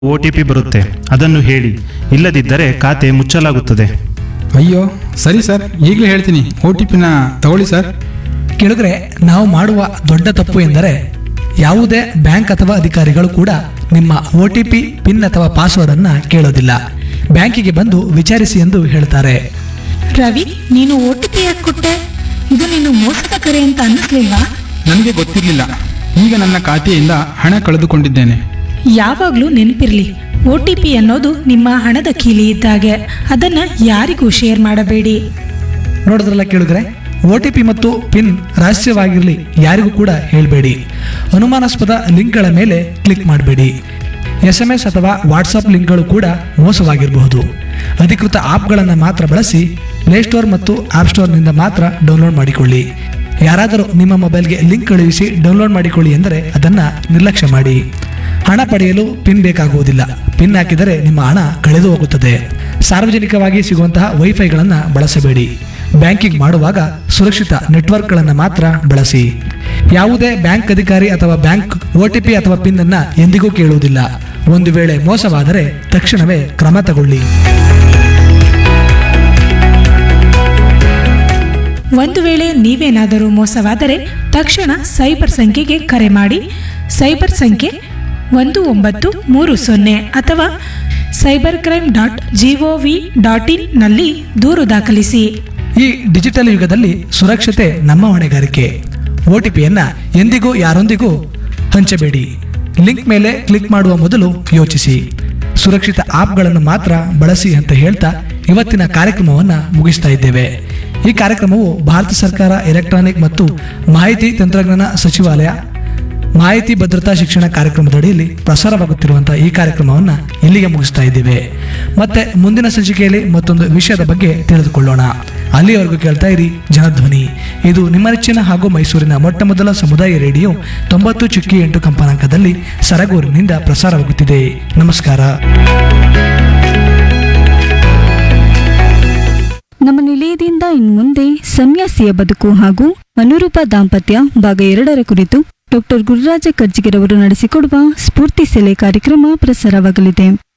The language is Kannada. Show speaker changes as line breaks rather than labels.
ಒ ಟಿ ಪಿ ಬರುತ್ತೆ ಅದನ್ನು ಹೇಳಿ ಇಲ್ಲದಿದ್ದರೆ ಖಾತೆ ಮುಚ್ಚಲಾಗುತ್ತದೆ
ಅಯ್ಯೋ ಸರಿ ಸರ್ ಈಗಲೇ ಹೇಳ್ತೀನಿ ಒ ಟಿ ಪಿನ ತಗೊಳ್ಳಿ ಸರ್
ಕೆಳಗರೆ ನಾವು ಮಾಡುವ ದೊಡ್ಡ ತಪ್ಪು ಎಂದರೆ ಯಾವುದೇ ಬ್ಯಾಂಕ್ ಅಥವಾ ಅಧಿಕಾರಿಗಳು ಕೂಡ ನಿಮ್ಮ ಒ ಟಿ ಪಿ ಪಿನ್ ಅಥವಾ ಪಾಸ್ವರ್ಡ್ ಅನ್ನ ಕೇಳೋದಿಲ್ಲ ಬ್ಯಾಂಕಿಗೆ ಬಂದು ವಿಚಾರಿಸಿ ಎಂದು ಹೇಳ್ತಾರೆ
ರವಿ ನೀನು ಒ ಟಿ ಪಿ ಯಾಕೆ ಕೊಟ್ಟೆ ಇದು ನೀನು ಮೋಸದ ಕರೆ ಅಂತ ಅನ್ನಿಸ್ಲಿಲ್ವಾ
ನನಗೆ ಗೊತ್ತಿರಲಿಲ್ಲ ಈಗ ನನ್ನ ಖಾತೆಯಿಂದ ಹಣ ಕಳೆದುಕೊಂಡಿದ್ದೇನೆ
ಯಾವಾಗಲೂ ನೆನಪಿರ್ಲಿ ಒ ಟಿ ಪಿ ಅನ್ನೋದು ನಿಮ್ಮ ಹಣದ ಕೀಲಿ ಇದ್ದಾಗೆ ಅದನ್ನ ಯಾರಿಗೂ ಶೇರ್ ಮಾಡಬೇಡಿ
ನೋಡಿದ್ರಲ್ಲ ಕೇಳಿದ್ರೆ ಒ ಟಿ ಪಿ ಮತ್ತು ಪಿನ್ ರಹಸ್ಯವಾಗಿರಲಿ ಯಾರಿಗೂ ಕೂಡ ಹೇಳಬೇಡಿ ಅನುಮಾನಾಸ್ಪದ ಲಿಂಕ್ಗಳ ಮೇಲೆ ಕ್ಲಿಕ್ ಮಾಡಬೇಡಿ ಎಸ್ ಎಂ ಎಸ್ ಅಥವಾ ವಾಟ್ಸಪ್ ಲಿಂಕ್ಗಳು ಕೂಡ ಮೋಸವಾಗಿರಬಹುದು ಅಧಿಕೃತ ಆಪ್ಗಳನ್ನು ಮಾತ್ರ ಬಳಸಿ ಪ್ಲೇಸ್ಟೋರ್ ಮತ್ತು ಆಪ್ ಸ್ಟೋರ್ನಿಂದ ಮಾತ್ರ ಡೌನ್ಲೋಡ್ ಮಾಡಿಕೊಳ್ಳಿ ಯಾರಾದರೂ ನಿಮ್ಮ ಮೊಬೈಲ್ಗೆ ಲಿಂಕ್ ಕಳುಹಿಸಿ ಡೌನ್ಲೋಡ್ ಮಾಡಿಕೊಳ್ಳಿ ಎಂದರೆ ಅದನ್ನು ನಿರ್ಲಕ್ಷ್ಯ ಮಾಡಿ ಹಣ ಪಡೆಯಲು ಪಿನ್ ಬೇಕಾಗುವುದಿಲ್ಲ ಪಿನ್ ಹಾಕಿದರೆ ನಿಮ್ಮ ಹಣ ಕಳೆದು ಹೋಗುತ್ತದೆ ಸಾರ್ವಜನಿಕವಾಗಿ ಸಿಗುವಂತಹ ವೈಫೈಗಳನ್ನು ಬಳಸಬೇಡಿ ಬ್ಯಾಂಕಿಂಗ್ ಮಾಡುವಾಗ ಸುರಕ್ಷಿತ ನೆಟ್ವರ್ಕ್ಗಳನ್ನು ಮಾತ್ರ ಬಳಸಿ ಯಾವುದೇ ಬ್ಯಾಂಕ್ ಅಧಿಕಾರಿ ಅಥವಾ ಬ್ಯಾಂಕ್ ಒ ಟಿ ಪಿ ಅಥವಾ ಪಿನ್ ಅನ್ನ ಎಂದಿಗೂ ಕೇಳುವುದಿಲ್ಲ ಒಂದು ವೇಳೆ ಮೋಸವಾದರೆ ತಕ್ಷಣವೇ ಕ್ರಮ ತಗೊಳ್ಳಿ
ಒಂದು ವೇಳೆ ನೀವೇನಾದರೂ ಮೋಸವಾದರೆ ತಕ್ಷಣ ಸೈಬರ್ ಸಂಖ್ಯೆಗೆ ಕರೆ ಮಾಡಿ ಸೈಬರ್ ಸಂಖ್ಯೆ ಒಂದು ಒಂಬತ್ತು ಮೂರು ಸೊನ್ನೆ ಅಥವಾ cyber crime dot GOV dot in ನಲ್ಲಿ ದೂರು ದಾಖಲಿಸಿ
ಈ ಡಿಜಿಟಲ್ ಯುಗದಲ್ಲಿ ಸುರಕ್ಷತೆ ನಮ್ಮ ಹೊಣೆಗಾರಿಕೆ ಒ ಟಿ ಪಿಯನ್ನ ಎಂದಿಗೂ ಯಾರೊಂದಿಗೂ ಹಂಚಬೇಡಿ ಲಿಂಕ್ ಮೇಲೆ ಕ್ಲಿಕ್ ಮಾಡುವ ಮೊದಲು ಯೋಚಿಸಿ ಸುರಕ್ಷಿತ ಆಪ್ಗಳನ್ನು ಮಾತ್ರ ಬಳಸಿ ಅಂತ ಹೇಳ್ತಾ ಇವತ್ತಿನ ಕಾರ್ಯಕ್ರಮವನ್ನು ಮುಗಿಸ್ತಾ ಇದ್ದೇವೆ ಈ ಕಾರ್ಯಕ್ರಮವು ಭಾರತ ಸರ್ಕಾರ ಎಲೆಕ್ಟ್ರಾನಿಕ್ ಮತ್ತು ಮಾಹಿತಿ ತಂತ್ರಜ್ಞಾನ ಸಚಿವಾಲಯ ಮಾಹಿತಿ ಭದ್ರತಾ ಶಿಕ್ಷಣ ಕಾರ್ಯಕ್ರಮದ ಅಡಿಯಲ್ಲಿ ಪ್ರಸಾರವಾಗುತ್ತಿರುವಂತಹ ಈ ಕಾರ್ಯಕ್ರಮವನ್ನು ಇಲ್ಲಿಗೆ ಮುಗಿಸ್ತಾ ಇದ್ದೇವೆ ಮತ್ತೆ ಮುಂದಿನ ಸಂಚಿಕೆಯಲ್ಲಿ ಮತ್ತೊಂದು ವಿಷಯದ ಬಗ್ಗೆ ತಿಳಿದುಕೊಳ್ಳೋಣ ಅಲ್ಲಿಯವರೆಗೂ ಕೇಳ್ತಾ ಇರಿ ಜನಧ್ವನಿ ಇದು ನಿಮ್ಮ ನೆಚ್ಚಿನ ಹಾಗೂ ಮೈಸೂರಿನ ಮೊಟ್ಟ ಮೊದಲ ಸಮುದಾಯ ರೇಡಿಯೋ ತೊಂಬತ್ತು ಚುಕ್ಕಿ ಎಂಟು ಕಂಪನಾಂಕದಲ್ಲಿ ಸರಗೂರಿನಿಂದ ಪ್ರಸಾರವಾಗುತ್ತಿದೆ ನಮಸ್ಕಾರ
ನಮ್ಮ ನಿಲಯದಿಂದ ಇನ್ಮುಂದೆ ಸನ್ಯಾಸಿಯ ಬದುಕು ಹಾಗೂ ಅನುರೂಪ ದಾಂಪತ್ಯ ಭಾಗ ಎರಡರ ಕುರಿತು ಡಾಕ್ಟರ್ ಗುರುರಾಜ ಕರ್ಜಿಗಿರವರು ನಡೆಸಿಕೊಡುವ ಸ್ಫೂರ್ತಿ ಸೆಲೆ ಕಾರ್ಯಕ್ರಮ ಪ್ರಸಾರವಾಗಲಿದೆ